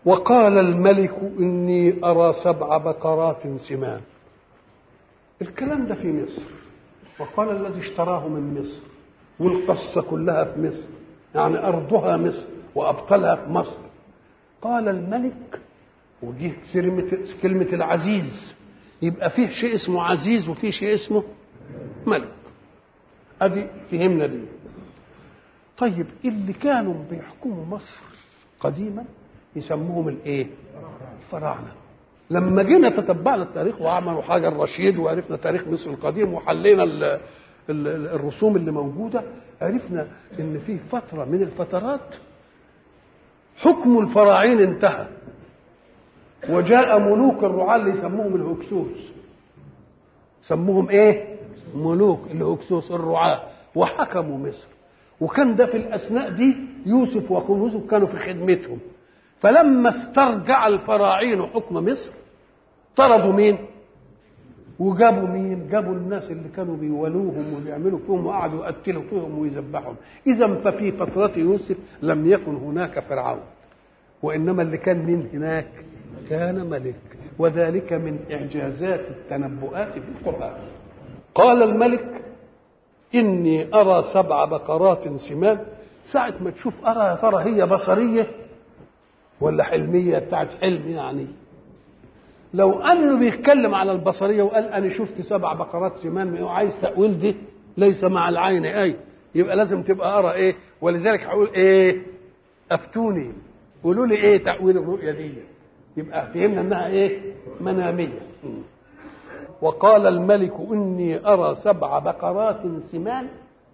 وقال الملك إني أرى سبع بقرات سمان الكلام ده في مصر وقال الذي اشتراه من مصر والقصة كلها في مصر يعني أرضها مصر وأبطالها في مصر قال الملك ودي كلمة كلمة العزيز يبقى فيه شيء اسمه عزيز وفيه شيء اسمه ملك ادي فهمنا دي طيب اللي كانوا بيحكموا مصر قديما يسموهم الايه الفراعنه لما جينا تتبعنا التاريخ وعملوا حاجه الرشيد وعرفنا تاريخ مصر القديم وحلينا ال ال الرسوم اللي موجوده عرفنا ان في فتره من الفترات حكم الفراعين انتهى وجاء ملوك الرعاة اللي يسموهم الهكسوس سموهم ايه ملوك الهكسوس الرعاة وحكموا مصر وكان ده في الاثناء دي يوسف واخوه يوسف كانوا في خدمتهم فلما استرجع الفراعين حكم مصر طردوا مين وجابوا مين جابوا الناس اللي كانوا بيولوهم وبيعملوا فيهم وقعدوا يقتلوا فيهم ويذبحهم اذا ففي فترة يوسف لم يكن هناك فرعون وانما اللي كان من هناك كان ملك وذلك من اعجازات التنبؤات في القران قال الملك اني ارى سبع بقرات سمان ساعة ما تشوف ارى يا ترى هي بصرية ولا حلمية بتاعت حلم يعني لو انه بيتكلم على البصرية وقال انا شفت سبع بقرات سمان وعايز تأويل دي ليس مع العين اي يبقى لازم تبقى ارى ايه ولذلك هقول ايه افتوني قولوا لي ايه تأويل الرؤيا دي يبقى فهمنا انها ايه منامية وقال الملك اني ارى سبع بقرات سمان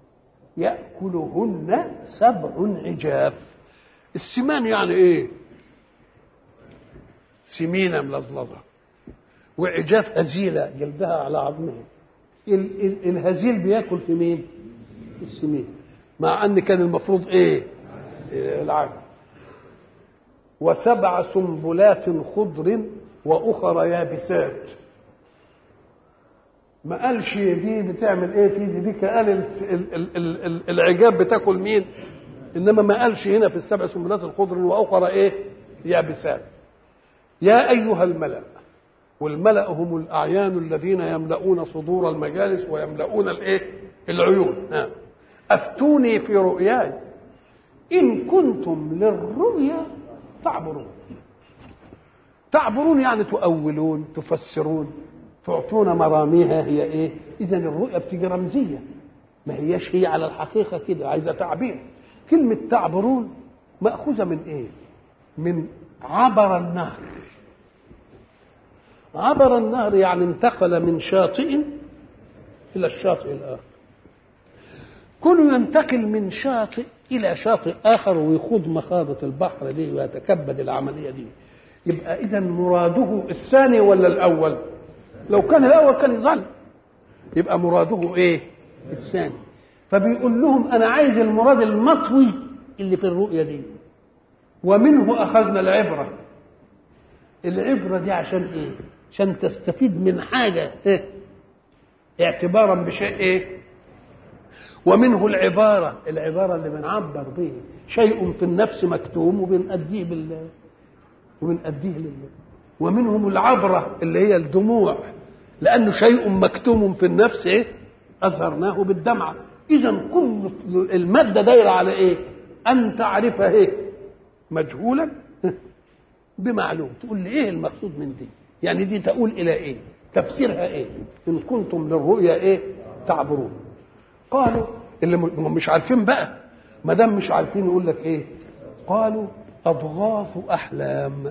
ياكلهن سبع عجاف السمان يعني ايه سمينه ملظلظه وعجاف هزيله جلدها على عظمها ال- ال- الهزيل بياكل في مين السمين مع ان كان المفروض ايه إيه العكس وسبع سنبلات خضر واخر يابسات ما قالش دي بتعمل ايه في دي دي قال ال- ال- ال- ال- ال- العجاب بتاكل مين انما ما قالش هنا في السبع سنبلات الخضر واخر ايه يابسات يا ايها الملا والملا هم الاعيان الذين يملؤون صدور المجالس ويملؤون الايه العيون ها. افتوني في رؤياي ان كنتم للرؤيا تعبرون تعبرون يعني تؤولون تفسرون تعطون مراميها هي ايه اذا الرؤيا بتيجي رمزيه ما هياش هي على الحقيقه كده عايزه تعبير كلمه تعبرون ماخوذه من ايه من عبر النهر عبر النهر يعني انتقل من شاطئ الى الشاطئ الاخر كونه ينتقل من شاطئ الى شاطئ اخر ويخوض مخاضه البحر دي ويتكبد العمليه دي يبقى اذا مراده الثاني ولا الاول لو كان الاول كان يظل يبقى مراده ايه الثاني فبيقول لهم انا عايز المراد المطوي اللي في الرؤيه دي ومنه اخذنا العبره العبره دي عشان ايه عشان تستفيد من حاجه إيه؟ اعتبارا بشيء ايه ومنه العباره العباره اللي بنعبر به شيء في النفس مكتوم وبنأديه بال وبنأديه لله ومنهم العبره اللي هي الدموع لانه شيء مكتوم في النفس ايه اظهرناه بالدمعه اذا كل الماده دايره على ايه ان تعرفها ايه مجهولا بمعلوم تقول لي ايه المقصود من دي يعني دي تقول الى ايه تفسيرها ايه ان كنتم للرؤيا ايه تعبرون قالوا اللي م- مش عارفين بقى ما دام مش عارفين يقول لك ايه قالوا اضغاث احلام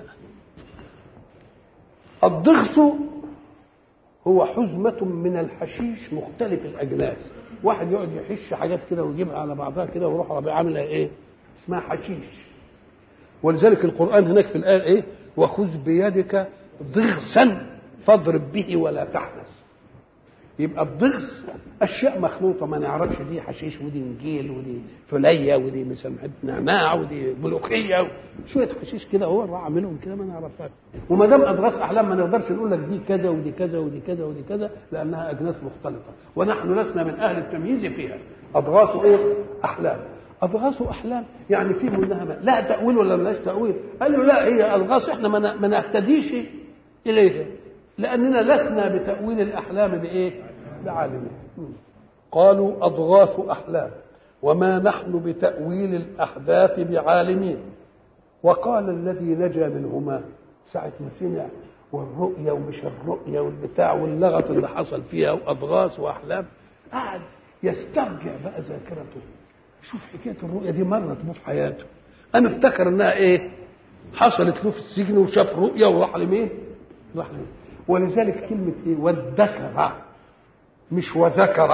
الضغث هو حزمة من الحشيش مختلف الأجناس واحد يقعد يحش حاجات كده ويجيبها على بعضها كده ويروح ربيع عاملها ايه اسمها حشيش ولذلك القرآن هناك في الآية ايه وخذ بيدك ضغثا فاضرب به ولا تحنث يبقى الضغث اشياء مخلوطه ما نعرفش دي حشيش ودي نجيل ودي فليه ودي مثلا نعناع ودي ملوخيه شويه حشيش كده هو راح عاملهم كده ما نعرفهاش وما دام اضغاث احلام ما نقدرش نقول لك دي كذا ودي كذا ودي كذا ودي كذا لانها اجناس مختلطه ونحن لسنا من اهل التمييز فيها اضغاث ايه احلام اضغاث احلام يعني في منها ما. لا تاويل ولا ملاش تاويل قال له لا هي اضغاث احنا ما نهتديش اليها لاننا لسنا بتاويل الاحلام بايه بعالمين قالوا اضغاث احلام وما نحن بتاويل الاحداث بعالمين وقال الذي نجا منهما ساعة ما سمع والرؤية ومش الرؤية والبتاع واللغط اللي حصل فيها وأضغاث وأحلام قعد يسترجع بقى ذاكرته شوف حكاية الرؤية دي مرت به في حياته أنا افتكر إنها إيه حصلت له في السجن وشاف رؤية وراح لمين راح لمين ولذلك كلمة إيه والذكر مش وذكر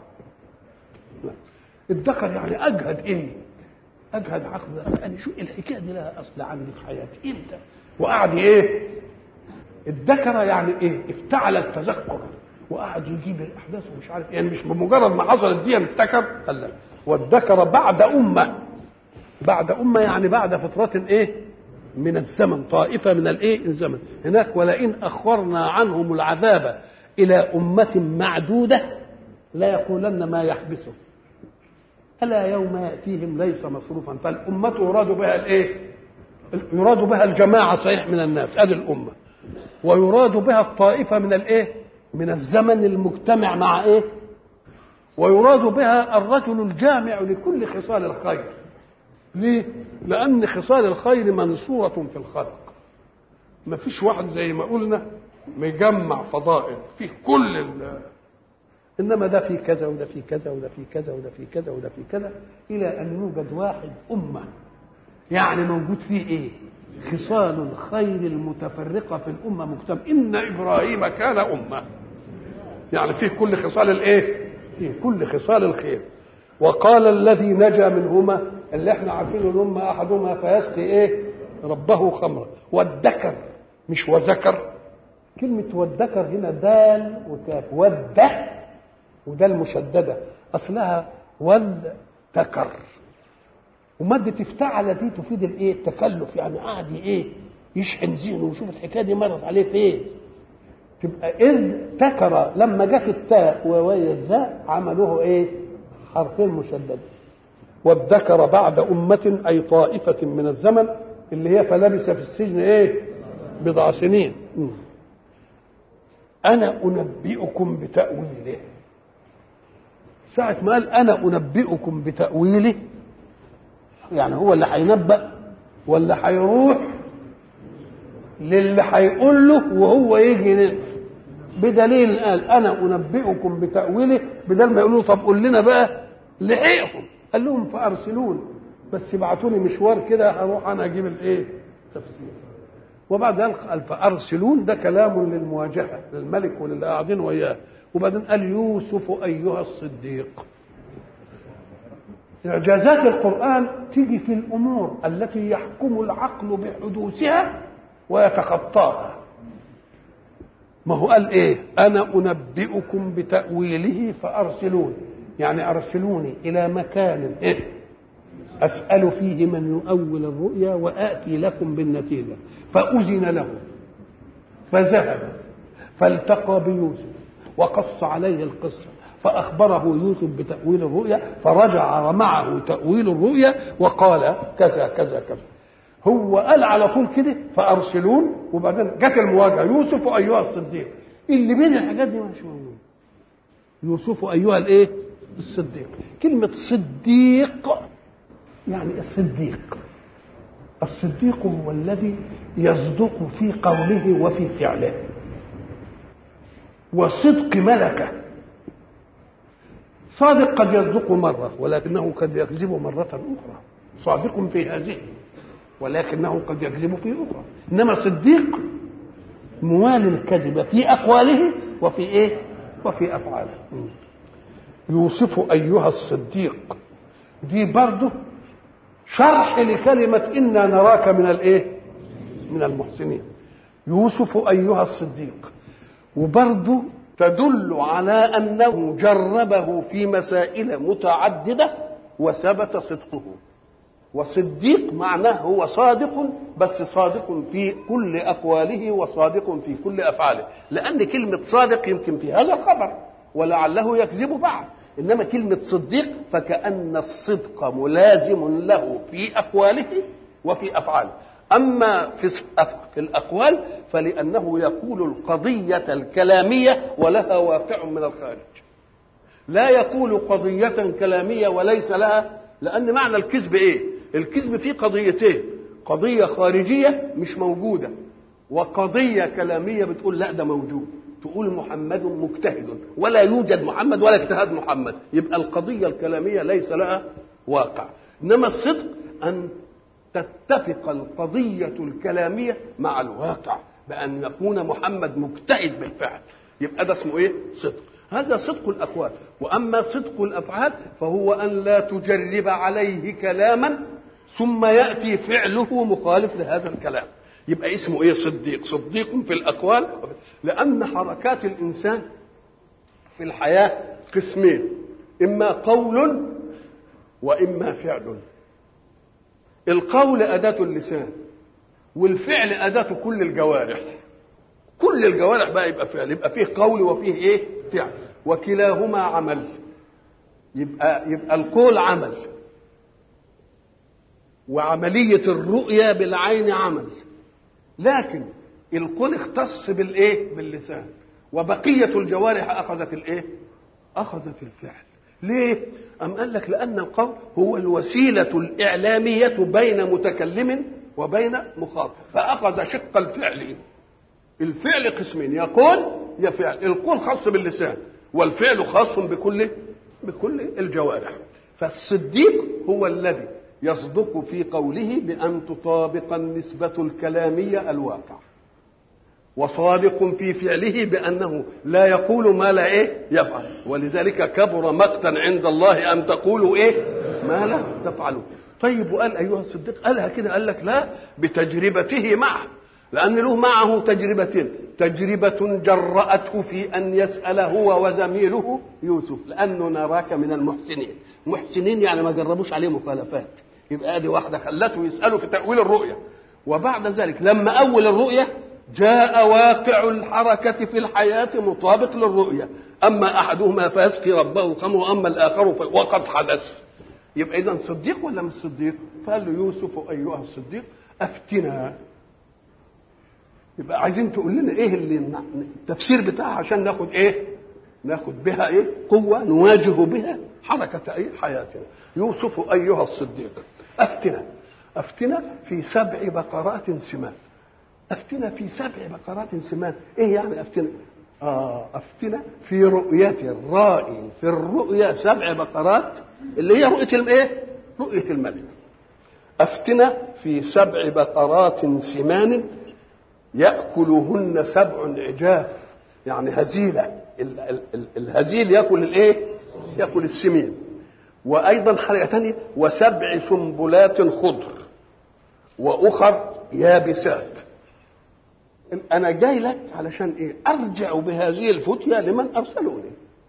لا الذكر يعني أجهد إيه اجهد عقل انا شو الحكايه دي لها اصل عندي في حياتي امتى وقعد ايه الذكر يعني ايه افتعل التذكر وقعد يجيب الاحداث ومش عارف يعني مش بمجرد ما حصلت دي افتكر قال لا والذكر بعد امه بعد امه يعني بعد فتره ايه من الزمن طائفه من الايه الزمن هناك ولئن اخرنا عنهم العذاب الى امه معدوده لا يقولن ما يحبسه ألا يوم يأتيهم ليس مصروفا فالأمة يراد بها الإيه؟ يراد بها الجماعة صحيح من الناس هذه الأمة ويراد بها الطائفة من الإيه؟ من الزمن المجتمع مع إيه؟ ويراد بها الرجل الجامع لكل خصال الخير ليه؟ لأن خصال الخير منصورة في الخلق ما فيش واحد زي ما قلنا مجمع فضائل في كل ال انما ده في كذا وده في كذا وده في كذا وده في كذا وده في كذا الى ان يوجد واحد امه يعني موجود فيه ايه خصال الخير المتفرقه في الامه مجتمع ان ابراهيم كان امه يعني فيه كل خصال الايه فيه كل خصال الخير وقال الذي نجا منهما اللي احنا عارفينه ان هم احدهما فيسقي ايه ربه خمرا والذكر مش وذكر كلمة والذكر هنا دال وكاف والد وده المشددة أصلها والذكر ومادة افتعل دي تفيد الايه؟ التكلف يعني قاعد ايه؟ يشحن ذهنه ويشوف الحكايه دي مرت عليه فين؟ تبقى إذ ذكر لما جت التاء ووي الزاء عملوه ايه؟ حرفين مشددين والذكر بعد أمة أي طائفة من الزمن اللي هي فلبث في السجن ايه؟ بضع سنين أنا أنبئكم بتأويله ساعة ما قال أنا أنبئكم بتأويله يعني هو اللي هينبأ ولا هيروح للي هيقول له وهو يجي بدليل قال أنا أنبئكم بتأويله بدل ما يقولوا طب قول لنا بقى لحقهم قال لهم فأرسلون بس ابعتوني مشوار كده هروح أنا أجيب الإيه تفسير وبعد ذلك قال فأرسلون ده كلام للمواجهة للملك وللي قاعدين وياه وبعدين قال يوسف أيها الصديق إعجازات القرآن تيجي في الأمور التي يحكم العقل بحدوثها ويتخطاها ما هو قال إيه أنا أنبئكم بتأويله فأرسلون يعني أرسلوني إلى مكان إيه أسأل فيه من يؤول الرؤيا وآتي لكم بالنتيجة فأذن له فذهب فالتقى بيوسف وقص عليه القصة فأخبره يوسف بتأويل الرؤيا فرجع معه تأويل الرؤيا وقال كذا كذا كذا هو قال على طول كده فأرسلون وبعدين جت المواجهة يوسف أيها الصديق اللي بين الحاجات دي مش موجود يوسف أيها الإيه؟ الصديق كلمة صديق يعني الصديق الصديق هو الذي يصدق في قوله وفي فعله وصدق ملكه صادق قد يصدق مرة ولكنه قد يكذب مرة أخرى صادق في هذه ولكنه قد يكذب في أخرى إنما صديق موالي الكذب في أقواله وفي إيه وفي أفعاله يوسف أيها الصديق دي برضه شرح لكلمة إنا نراك من الإيه من المحسنين يوسف أيها الصديق وبرضه تدل على أنه جربه في مسائل متعددة وثبت صدقه وصديق معناه هو صادق بس صادق في كل أقواله وصادق في كل أفعاله لأن كلمة صادق يمكن في هذا الخبر ولعله يكذب بعد انما كلمه صديق فكان الصدق ملازم له في اقواله وفي افعاله اما في في الاقوال فلانه يقول القضيه الكلاميه ولها واقع من الخارج لا يقول قضيه كلاميه وليس لها لان معنى الكذب ايه الكذب فيه قضيتين قضيه خارجيه مش موجوده وقضيه كلاميه بتقول لا ده موجود تقول محمد مجتهد ولا يوجد محمد ولا اجتهاد محمد يبقى القضيه الكلاميه ليس لها واقع انما الصدق ان تتفق القضيه الكلاميه مع الواقع بان يكون محمد مجتهد بالفعل يبقى ده اسمه ايه صدق هذا صدق الاقوال واما صدق الافعال فهو ان لا تجرب عليه كلاما ثم ياتي فعله مخالف لهذا الكلام يبقى اسمه ايه صديق صديق في الاقوال لان حركات الانسان في الحياه قسمين اما قول واما فعل القول اداه اللسان والفعل اداه كل الجوارح كل الجوارح بقى يبقى فعل يبقى فيه قول وفيه ايه فعل وكلاهما عمل يبقى يبقى القول عمل وعمليه الرؤيه بالعين عمل لكن القول اختص بالايه باللسان وبقيه الجوارح اخذت الايه اخذت الفعل ليه ام قال لك لان القول هو الوسيله الاعلاميه بين متكلم وبين مخاطب فاخذ شق الفعل الفعل قسمين يقول يا فعل القول خاص باللسان والفعل خاص بكل بكل الجوارح فالصديق هو الذي يصدق في قوله بأن تطابق النسبة الكلامية الواقع وصادق في فعله بأنه لا يقول ما لا إيه يفعل ولذلك كبر مقتا عند الله أن تقولوا إيه ما لا تفعلوا طيب وقال أيها الصديق قالها كده قال لك لا بتجربته معه لأن له معه تجربتين تجربة جرأته في أن يسأل هو وزميله يوسف لأنه نراك من المحسنين محسنين يعني ما جربوش عليه مخالفات يبقى ادي واحده خلته يساله في تاويل الرؤيا وبعد ذلك لما اول الرؤيا جاء واقع الحركه في الحياه مطابق للرؤيا اما احدهما فيسقي ربه خمر واما الاخر وقد حدث يبقى اذا صديق ولا مش صديق فقال له يوسف ايها الصديق افتنا يبقى عايزين تقول لنا ايه اللي التفسير بتاعها عشان ناخد ايه ناخد بها ايه قوه نواجه بها حركه ايه حياتنا يوسف ايها الصديق افتنا افتنا في سبع بقرات سمان افتنا في سبع بقرات سمان ايه يعني افتنا آه افتنا في رؤية الرائي في الرؤيا سبع بقرات اللي هي رؤية الايه؟ رؤية الملك افتنا في سبع بقرات سمان يأكلهن سبع عجاف يعني هزيلة الهزيل يأكل الايه؟ يأكل السمين وايضا حاجه ثانيه وسبع سنبلات خضر واخر يابسات انا جاي لك علشان ايه ارجع بهذه الفتيه لمن ارسلوني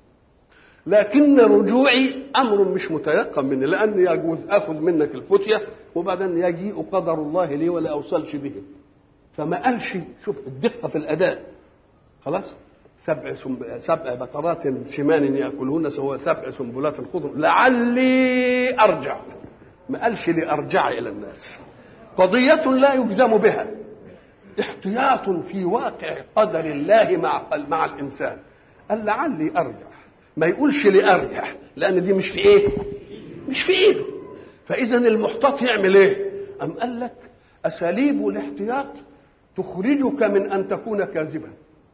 لكن رجوعي امر مش متيقن مني لان يجوز اخذ منك الفتيه وبعدين يجيء قدر الله لي ولا اوصلش به فما قالش شوف الدقه في الاداء خلاص سبع سبع بقرات سمان ياكلهن سواء سبع سنبلات خضر لعلي ارجع ما قالش لارجع الى الناس قضيه لا يجزم بها احتياط في واقع قدر الله مع مع الانسان قال لعلي ارجع ما يقولش لارجع لان دي مش في ايه مش في ايده فاذا المحتاط يعمل ايه ام قال لك اساليب الاحتياط تخرجك من ان تكون كاذبا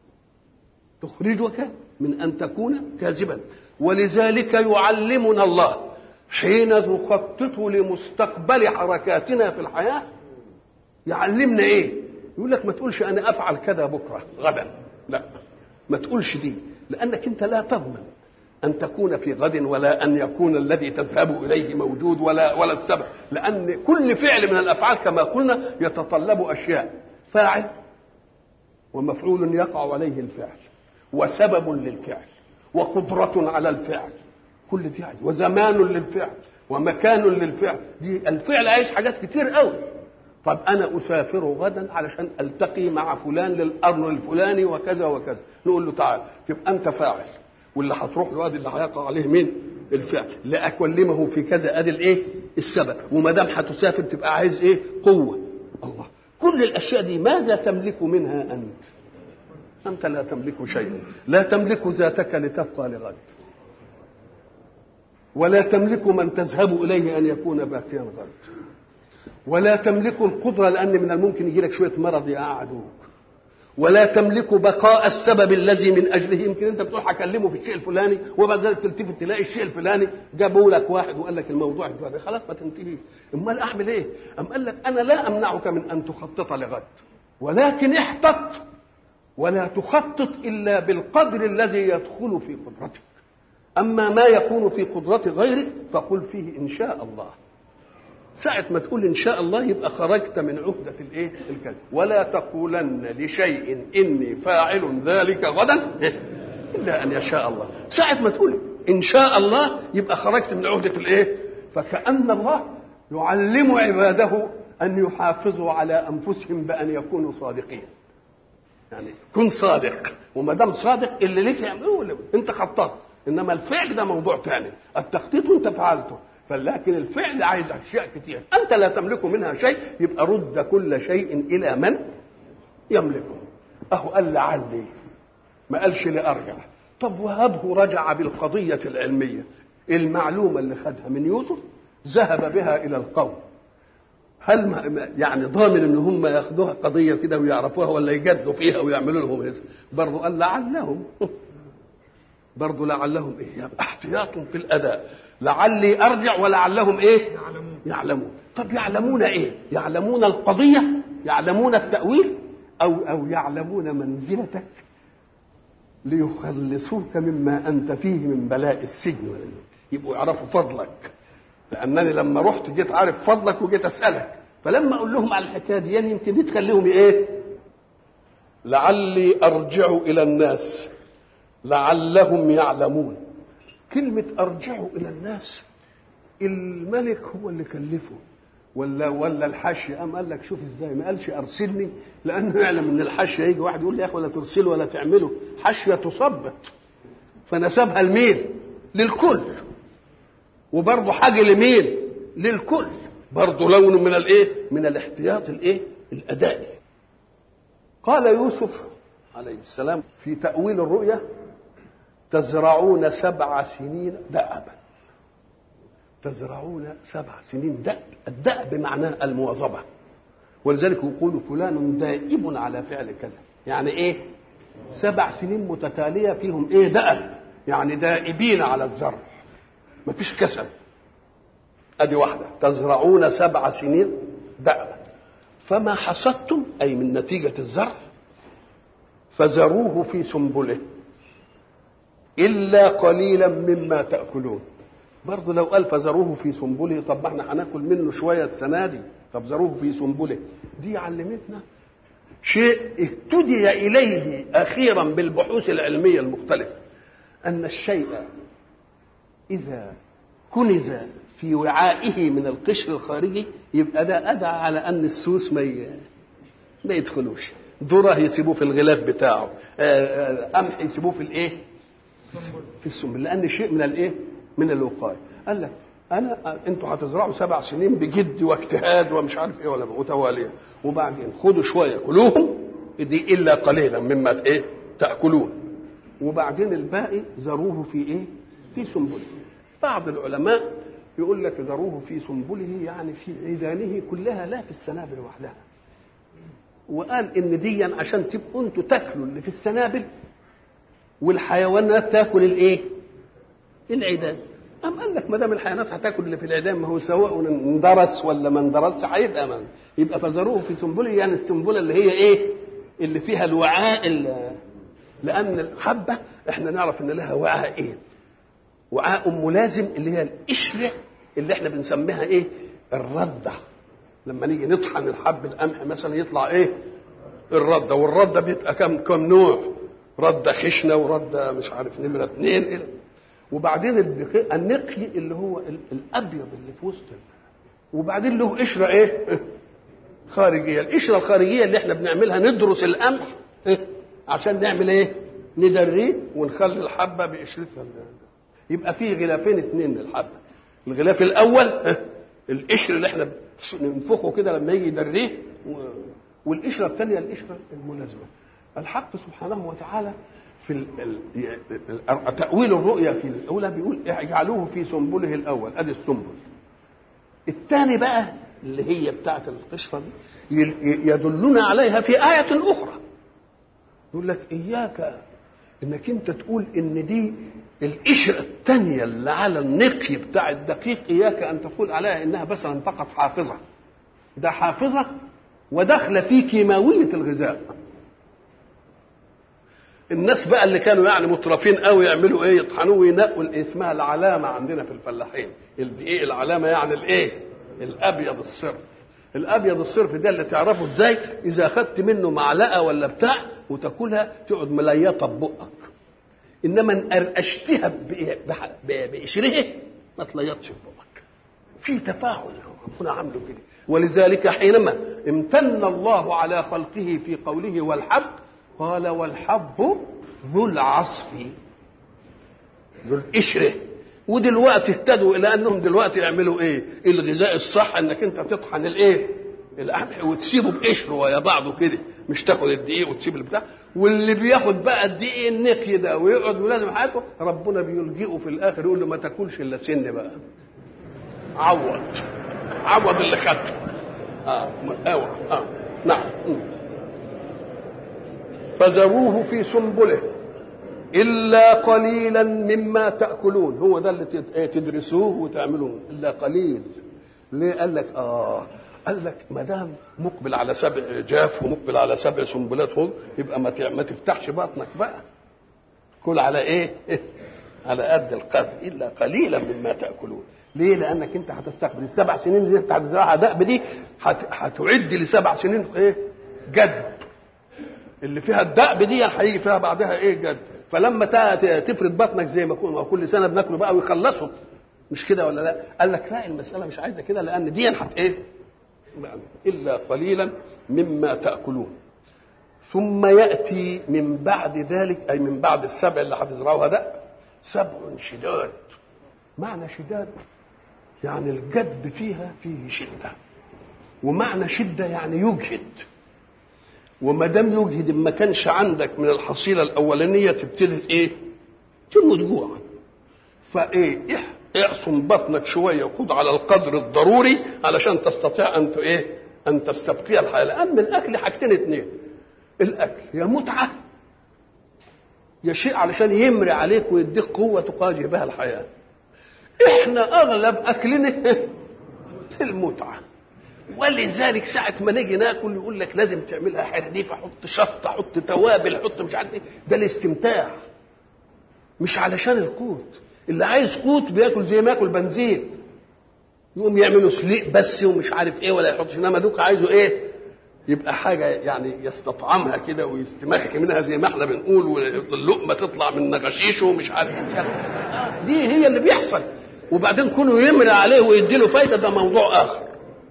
تخرجك من ان تكون كاذبا ولذلك يعلمنا الله حين نخطط لمستقبل حركاتنا في الحياه يعلمنا ايه يقول لك ما تقولش انا افعل كذا بكره غدا لا ما تقولش دي لانك انت لا تضمن ان تكون في غد ولا ان يكون الذي تذهب اليه موجود ولا ولا السبب لان كل فعل من الافعال كما قلنا يتطلب اشياء فاعل ومفعول يقع عليه الفعل وسبب للفعل وقدرة على الفعل كل دي عايز وزمان للفعل ومكان للفعل دي الفعل عايز حاجات كتير قوي طب انا اسافر غدا علشان التقي مع فلان للامر الفلاني وكذا وكذا نقول له تعال تبقى انت فاعل واللي هتروح له ادي اللي هيقع عليه مين الفعل لاكلمه في كذا ادي الايه السبب وما دام هتسافر تبقى عايز ايه قوه الله كل الاشياء دي ماذا تملك منها انت انت لا تملك شيئا لا تملك ذاتك لتبقى لغد ولا تملك من تذهب اليه ان يكون باقيا غد ولا تملك القدره لان من الممكن يجي لك شويه مرض يقعدوك ولا تملك بقاء السبب الذي من اجله يمكن انت بتروح اكلمه في الشيء الفلاني وبعد ذلك تلتفت تلاقي الشيء الفلاني جابوا لك واحد وقال لك الموضوع الفلاني خلاص ما تنتهيش امال اعمل ايه؟ ام قال لك انا لا امنعك من ان تخطط لغد ولكن احتط ولا تخطط الا بالقدر الذي يدخل في قدرتك اما ما يكون في قدره غيرك فقل فيه ان شاء الله ساعة ما تقول إن شاء الله يبقى خرجت من عهدة الإيه؟ الكلمة ولا تقولن لشيء إني فاعل ذلك غدا إلا أن يشاء الله ساعة ما تقول إن شاء الله يبقى خرجت من عهدة الإيه؟ فكأن الله يعلم عباده أن يحافظوا على أنفسهم بأن يكونوا صادقين يعني كن صادق وما دام صادق اللي ليك يعمله انت خططت انما الفعل ده موضوع ثاني التخطيط انت فعلته فلكن الفعل عايز اشياء كتير انت لا تملك منها شيء يبقى رد كل شيء الى من يملكه اهو قال لعلي ما قالش لارجع طب وهبه رجع بالقضيه العلميه المعلومه اللي خدها من يوسف ذهب بها الى القوم هل ما يعني ضامن ان هم ياخدوها قضيه كده ويعرفوها ولا يجادلوا فيها ويعملوا لهم هذا برضه قال لعلهم برضه لعلهم ايه يبقى احتياط في الاداء لعلي ارجع ولعلهم ايه يعلمون يعلمون طب يعلمون ايه يعلمون القضيه يعلمون التاويل او او يعلمون منزلتك ليخلصوك مما انت فيه من بلاء السجن يبقوا يعرفوا فضلك لانني لما رحت جيت عارف فضلك وجيت اسالك فلما اقول لهم على الحكايه دي يعني يمكن دي تخليهم ايه لعلي ارجع الى الناس لعلهم يعلمون كلمة أرجعوا إلى الناس الملك هو اللي كلفه ولا ولا الحاشية قام قال لك شوف ازاي ما قالش ارسلني لانه يعلم ان الحاشية يجي واحد يقول لي يا اخي ولا ترسله ولا تعمله حاشية تثبت فنسبها لمين؟ للكل وبرضه حاجة لمين؟ للكل برضه لون من الايه؟ من الاحتياط الايه؟ الادائي قال يوسف عليه السلام في تأويل الرؤيا تزرعون سبع سنين دأبا تزرعون سبع سنين دأب الدأب معناه المواظبة ولذلك يقول فلان دائب على فعل كذا يعني ايه سبع سنين متتالية فيهم ايه دأب يعني دائبين على الزرع مفيش كسل ادي واحدة تزرعون سبع سنين دأبا فما حصدتم اي من نتيجة الزرع فذروه في سنبله إلا قليلا مما تأكلون برضه لو قال فذروه في سنبله طب ما احنا هناكل منه شوية السنة دي طب ذروه في سنبله دي علمتنا شيء اهتدي إليه أخيرا بالبحوث العلمية المختلفة أن الشيء إذا كنز في وعائه من القشر الخارجي يبقى ده أدعى على أن السوس ما ما يدخلوش ذره يسيبوه في الغلاف بتاعه قمح يسيبوه في الايه في السنبل لان شيء من الايه من الوقايه قال لك انا انتوا هتزرعوا سبع سنين بجد واجتهاد ومش عارف ايه ولا متواليه وبعدين خدوا شويه كلوهم دي الا قليلا مما ايه تاكلون وبعدين الباقي ذروه في ايه في سنبله بعض العلماء يقول لك ذروه في سنبله يعني في عيدانه كلها لا في السنابل وحدها وقال ان دي عشان تبقوا انتوا تاكلوا اللي في السنابل والحيوانات تاكل الايه؟ العيدان. أم قال لك ما دام الحيوانات هتاكل اللي في العيدان ما هو سواء اندرس ولا ما اندرسش هيبقى من يبقى فذروه في سنبله يعني السنبله اللي هي ايه؟ اللي فيها الوعاء اللي لأن الحبة احنا نعرف ان لها وعاء ايه؟ وعاء ملازم اللي هي القشرة اللي احنا بنسميها ايه؟ الردة. لما نيجي نطحن الحب القمح مثلا يطلع ايه؟ الرده والرده بيبقى كم كم نوع؟ رده خشنه ورده مش عارف نمره اثنين إيه؟ وبعدين النقي اللي هو الابيض اللي في وسط وبعدين له قشره ايه؟ خارجيه، القشره الخارجيه اللي احنا بنعملها ندرس القمح إيه؟ عشان نعمل ايه؟ ندريه ونخلي الحبه بقشرتها يبقى فيه غلافين اثنين للحبه الغلاف الاول القشر اللي احنا ننفخه كده لما يجي يدريه والقشره الثانيه القشره الملازمه الحق سبحانه وتعالى في ال... ال... تأويل الرؤيا في الأولى بيقول اجعلوه في سنبله الأول أدي السنبل الثاني بقى اللي هي بتاعة القشرة دي يدلنا عليها في آية أخرى يقول لك إياك إنك أنت تقول إن دي القشرة الثانية اللي على النقي بتاع الدقيق إياك أن تقول عليها إنها بس انتقت حافظة ده حافظة وداخلة في كيماوية الغذاء الناس بقى اللي كانوا يعني مترفين قوي يعملوا ايه يطحنوه وينقوا اسمها العلامه عندنا في الفلاحين الدقيق العلامه يعني الايه الابيض الصرف الابيض الصرف ده اللي تعرفه ازاي اذا اخذت منه معلقه ولا بتاع وتاكلها تقعد مليطه ببقك انما ان قرقشتها بقشرها ما تليطش في بقك في تفاعل ربنا عامله كده ولذلك حينما امتن الله على خلقه في قوله والحب قال والحب ذو العصف ذو القشره ودلوقتي اهتدوا الى انهم دلوقتي يعملوا ايه الغذاء الصح انك انت تطحن الايه القمح وتسيبه بقشره ويا بعضه كده مش تاخد الدقيق وتسيب البتاع واللي بياخد بقى الدقيق النقي ده ويقعد ولازم حياته ربنا بيلجئه في الاخر يقول له ما تاكلش الا سن بقى عوض عوض اللي خدته اه اوعى اه نعم فذروه في سنبله إلا قليلا مما تأكلون هو ده اللي تدرسوه وتعملوه إلا قليل ليه قال لك آه قال لك ما دام مقبل على سبع جاف ومقبل على سبع سنبلات خضر يبقى ما ما تفتحش بطنك بقى كل على ايه؟ على قد القدر الا قليلا مما تاكلون ليه؟ لانك انت هتستقبل السبع سنين اللي انت هتزرعها دأب دي هتعد لسبع سنين ايه؟ جدب اللي فيها الدأب دي هيجي فيها بعدها ايه جد فلما تفرد بطنك زي ما كنا كل سنه بناكله بقى ويخلصوا مش كده ولا لا قال لك لا المساله مش عايزه كده لان دي هت ايه الا قليلا مما تاكلون ثم ياتي من بعد ذلك اي من بعد السبع اللي هتزرعوها ده سبع شداد معنى شداد يعني الجد فيها فيه شده ومعنى شده يعني يجهد وما دام يجهد ما كانش عندك من الحصيله الاولانيه تبتدي ايه؟ تموت جوعا فايه اعصم بطنك شويه وخد على القدر الضروري علشان تستطيع ان ايه؟ ان تستبقي الحياه لان الاكل حاجتين اثنين الاكل يا متعه يا شيء علشان يمري عليك ويديك قوه تقاجه بها الحياه احنا اغلب اكلنا المتعه ولذلك ساعة ما نيجي ناكل يقول لك لازم تعملها حرنيفة حط شطة حط توابل حط مش عارف ايه ده الاستمتاع مش علشان القوت اللي عايز قوت بياكل زي ما ياكل بنزين يقوم يعملوا سليق بس ومش عارف ايه ولا يحطش انما دوك عايزه ايه يبقى حاجه يعني يستطعمها كده ويستمخك منها زي ما احنا بنقول واللقمه تطلع من نغشيشه ومش عارف ايه دي هي اللي بيحصل وبعدين كله يمري عليه ويدي له فايده ده موضوع اخر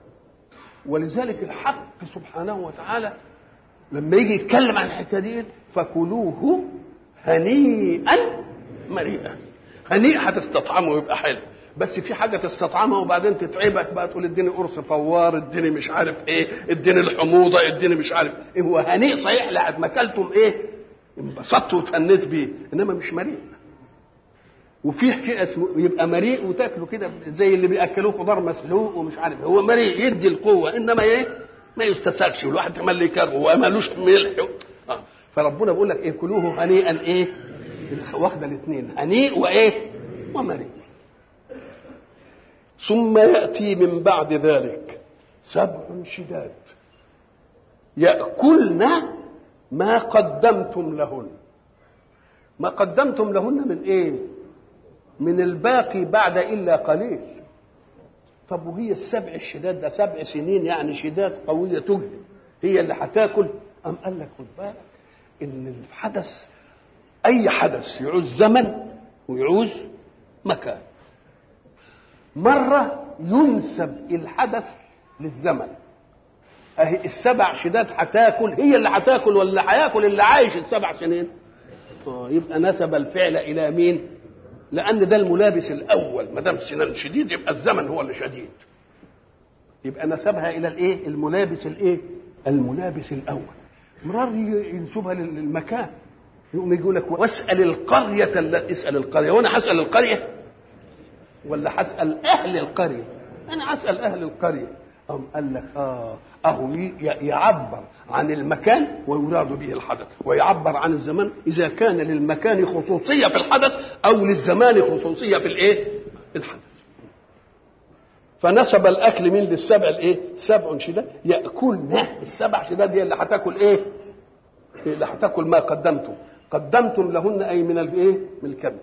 ولذلك الحق سبحانه وتعالى لما يجي يتكلم عن الحكايه دي فكلوه هنيئا مريئا هنيء هتستطعمه ويبقى حلو بس في حاجه تستطعمها وبعدين تتعبك بقى تقول اديني قرص فوار اديني مش عارف ايه اديني الحموضه اديني مش عارف ايه هو هنيء صحيح لحد ما اكلتم ايه انبسطت وتهنيت بيه انما مش مريء وفي شيء اسمه يبقى مريء وتاكله كده زي اللي بياكلوه خضار مسلوق ومش عارف هو مريء يدي القوه انما ايه ما يستساغش والواحد تملي كربه ومالوش ملح آه. فربنا بيقول لك ايه كلوه هنيئا ايه واخده الاثنين هنيء وايه ومريء ثم ياتي من بعد ذلك سبع شداد ياكلن ما قدمتم لهن ما قدمتم لهن من ايه من الباقي بعد الا قليل طب وهي السبع الشداد ده سبع سنين يعني شداد قويه تجهد هي اللي هتاكل ام قال لك خد بالك ان الحدث اي حدث يعوز زمن ويعوز مكان مره ينسب الحدث للزمن اهي السبع شداد هتاكل هي اللي هتاكل ولا هياكل اللي عايش السبع سنين آه يبقى نسب الفعل الى مين لان ده الملابس الاول ما دام السنان شديد يبقى الزمن هو اللي شديد يبقى نسبها الى الايه الملابس الايه الملابس الاول مرار ينسبها للمكان يقوم يقول لك واسال القريه التي اسال القريه وانا هسال القريه ولا هسال اهل القريه انا هسال اهل القريه أم قال لك اه اهو يعبر عن المكان ويراد به الحدث ويعبر عن الزمان اذا كان للمكان خصوصيه في الحدث او للزمان خصوصيه في الايه الحدث فنسب الاكل من للسبع الايه سبع شداد ياكلن السبع شداد هي اللي هتاكل ايه اللي هتاكل ما قدمتم قدمتم لهن اي من الايه من الكبد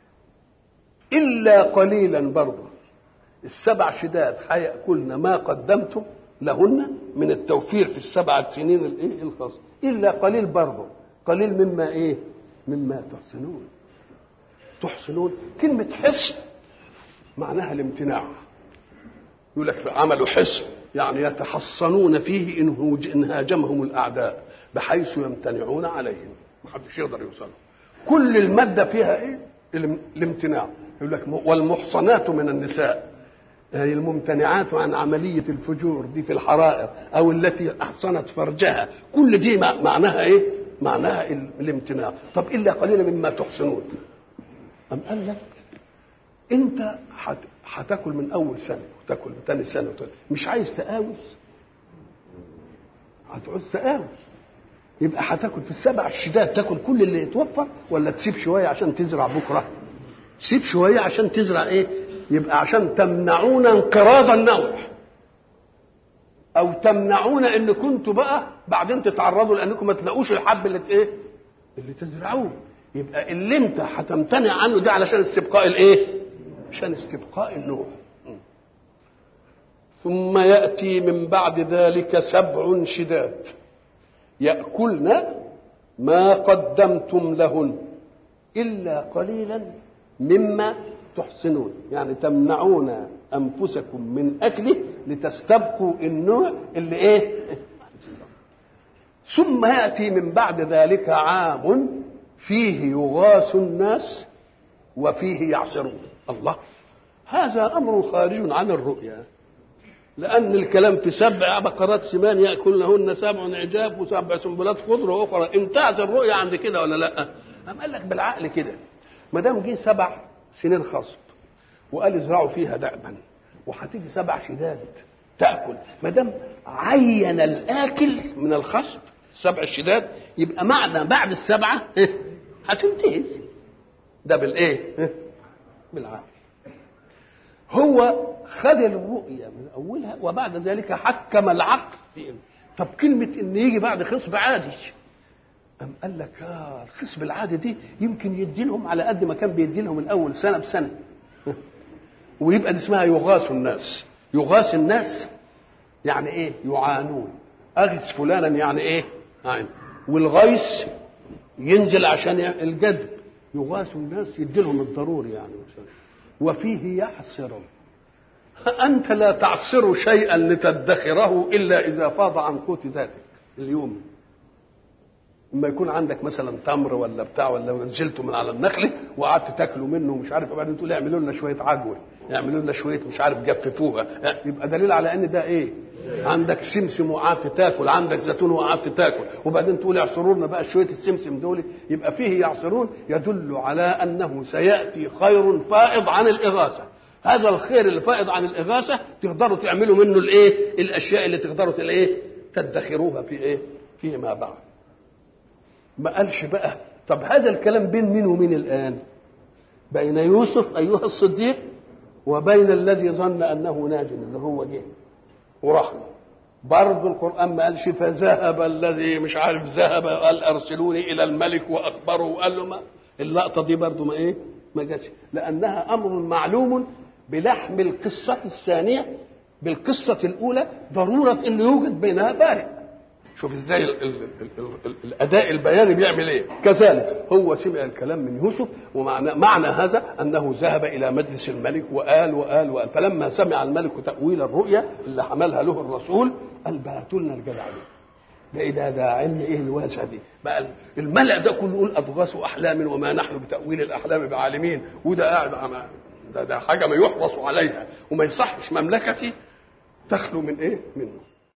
الا قليلا برضه السبع شداد هياكلن ما قدمتم لهن من التوفير في السبع سنين الايه الخاصه الا قليل برضه قليل مما ايه مما تحسنون تحسنون كلمه حصن معناها الامتناع يقول لك عملوا حصن يعني يتحصنون فيه إن هاجمهم الأعداء بحيث يمتنعون عليهم ما حدش يقدر يوصل كل المادة فيها إيه؟ الامتناع يقول لك والمحصنات من النساء هي الممتنعات عن عملية الفجور دي في الحرائر أو التي أحصنت فرجها كل دي معناها إيه؟ معناها الامتناع طب إلا قليلا مما تحصنون أم قال لك أنت هتاكل من أول سنة وتاكل من ثاني سنة وتاكل. مش عايز تقاوس هتعوز تقاوس يبقى هتاكل في السبع الشداد تاكل كل اللي يتوفر ولا تسيب شويه عشان تزرع بكره سيب شويه عشان تزرع ايه يبقى عشان تمنعون انقراض النوع او تمنعون ان كنتوا بقى بعدين تتعرضوا لانكم ما تلاقوش الحب اللي ايه اللي تزرعوه يبقى اللي انت هتمتنع عنه ده علشان استبقاء الايه عشان استبقاء النوع ثم ياتي من بعد ذلك سبع شداد ياكلن ما قدمتم لهن الا قليلا مما تحسنون يعني تمنعون انفسكم من اكله لتستبقوا النوع اللي ايه ثم ياتي من بعد ذلك عام فيه يغاث الناس وفيه يعصرون الله هذا امر خارج عن الرؤيا لأن الكلام في سبع بقرات سمان يأكلنهن سبع عجاف وسبع سنبلات خضر أخرى انتهت الرؤيا عند كده ولا لا؟ أم قال لك بالعقل كده ما دام جه سبع سنين خصب وقال ازرعوا فيها دأبا وهتيجي سبع شداد تأكل ما دام عين الآكل من الخصب السبع الشداد يبقى معنى بعد السبعة هتنتهي ده بالإيه؟ بالعقل هو خد الرؤية من أولها وبعد ذلك حكم العقل في طب كلمة إن يجي بعد خصب عادي أم قال لك آه الخصب العادي دي يمكن يدي لهم على قد ما كان بيدي لهم الأول سنة بسنة ويبقى دي اسمها يغاث الناس يغاث الناس يعني إيه يعانون أغث فلانا يعني إيه يعني والغيث ينزل عشان الجدب يغاث الناس يدي لهم الضروري يعني وفيه يعصر أنت لا تعصر شيئا لتدخره إلا إذا فاض عن قوت ذاتك اليوم لما يكون عندك مثلا تمر ولا بتاع ولا نزلته من على النخله وقعدت تاكلوا منه ومش عارف وبعدين تقول اعملوا لنا شويه عجوه يعملوا لنا شويه مش عارف جففوها يبقى دليل على ان ده ايه عندك سمسم وقعدت تاكل عندك زيتون وقعدت تاكل وبعدين تقول اعصروا لنا بقى شويه السمسم دول يبقى فيه يعصرون يدل على انه سياتي خير فائض عن الاغاثه هذا الخير اللي فائض عن الاغاثه تقدروا تعملوا منه الايه الاشياء اللي تقدروا الايه تدخروها في ايه فيما بعد ما قالش بقى طب هذا الكلام بين مين ومين الان بين يوسف ايها الصديق وبين الذي ظن انه ناج اللي هو جه وراح له برضه القران ما قالش فذهب الذي مش عارف ذهب قال ارسلوني الى الملك واخبره وقال له ما اللقطه دي برضه ما ايه ما جاتش لانها امر معلوم بلحم القصه الثانيه بالقصه الاولى ضروره انه يوجد بينها فارق شوف ازاي ال ال ال ال الاداء البياني بيعمل ايه كذلك هو سمع الكلام من يوسف ومعنى معنى هذا انه ذهب الى مجلس الملك وقال وقال وقال فلما سمع الملك تاويل الرؤيا اللي حملها له الرسول قال بعتوا لنا الجدع ده ده ايه ده ده علم ايه الواسع دي بقى الملأ ده كله يقول اضغاث احلام وما نحن بتاويل الاحلام بعالمين وده قاعد عم- ده, ده حاجه ما يحرص عليها وما يصحش مملكتي تخلو من ايه منه